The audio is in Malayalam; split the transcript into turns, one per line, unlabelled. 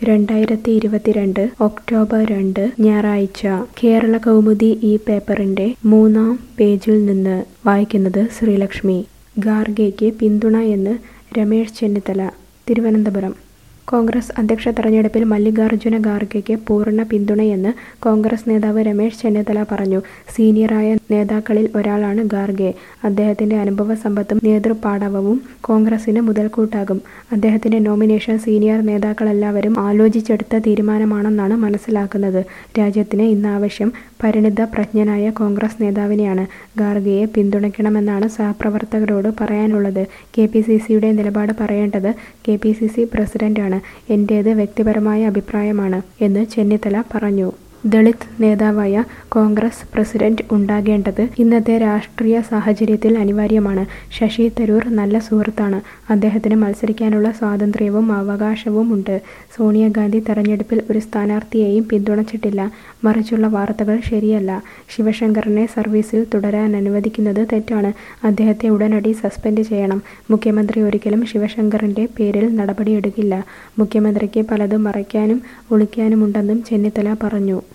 രണ്ടായിരത്തി ഇരുപത്തിരണ്ട് ഒക്ടോബർ രണ്ട് ഞായറാഴ്ച കേരള കൗമുദി ഈ പേപ്പറിന്റെ മൂന്നാം പേജിൽ നിന്ന് വായിക്കുന്നത് ശ്രീലക്ഷ്മി ഖാർഗെയ്ക്ക് പിന്തുണ എന്ന് രമേശ് ചെന്നിത്തല തിരുവനന്തപുരം കോൺഗ്രസ് അധ്യക്ഷ തെരഞ്ഞെടുപ്പിൽ മല്ലികാർജ്ജുന ഖാർഗെയ്ക്ക് പൂർണ്ണ പിന്തുണയെന്ന് കോൺഗ്രസ് നേതാവ് രമേശ് ചെന്നിത്തല പറഞ്ഞു സീനിയറായ നേതാക്കളിൽ ഒരാളാണ് ഖാർഗെ അദ്ദേഹത്തിന്റെ അനുഭവ സമ്പത്തും നേതൃപാടവവും കോൺഗ്രസിന് മുതൽക്കൂട്ടാകും അദ്ദേഹത്തിന്റെ നോമിനേഷൻ സീനിയർ നേതാക്കളെല്ലാവരും ആലോചിച്ചെടുത്ത തീരുമാനമാണെന്നാണ് മനസ്സിലാക്കുന്നത് രാജ്യത്തിന് ഇന്നാവശ്യം പരിണിത പ്രജ്ഞനായ കോൺഗ്രസ് നേതാവിനെയാണ് ഖാർഗെയെ പിന്തുണയ്ക്കണമെന്നാണ് സഹപ്രവർത്തകരോട് പറയാനുള്ളത് കെ പി സി സിയുടെ നിലപാട് പറയേണ്ടത് കെ പി സി സി പ്രസിഡന്റാണ് എന്റേത് വ്യക്തിപരമായ അഭിപ്രായമാണ് എന്ന് ചെന്നിത്തല പറഞ്ഞു ദളിത് നേതാവായ കോൺഗ്രസ് പ്രസിഡന്റ് ഉണ്ടാകേണ്ടത് ഇന്നത്തെ രാഷ്ട്രീയ സാഹചര്യത്തിൽ അനിവാര്യമാണ് ശശി തരൂർ നല്ല സുഹൃത്താണ് അദ്ദേഹത്തിന് മത്സരിക്കാനുള്ള സ്വാതന്ത്ര്യവും അവകാശവും ഉണ്ട് സോണിയാഗാന്ധി തെരഞ്ഞെടുപ്പിൽ ഒരു സ്ഥാനാർത്ഥിയെയും പിന്തുണച്ചിട്ടില്ല മറിച്ചുള്ള വാർത്തകൾ ശരിയല്ല ശിവശങ്കറിനെ സർവീസിൽ തുടരാൻ അനുവദിക്കുന്നത് തെറ്റാണ് അദ്ദേഹത്തെ ഉടനടി സസ്പെൻഡ് ചെയ്യണം മുഖ്യമന്ത്രി ഒരിക്കലും ശിവശങ്കറിന്റെ പേരിൽ നടപടിയെടുക്കില്ല മുഖ്യമന്ത്രിക്ക് പലതും മറയ്ക്കാനും ഒളിക്കാനുമുണ്ടെന്നും ചെന്നിത്തല പറഞ്ഞു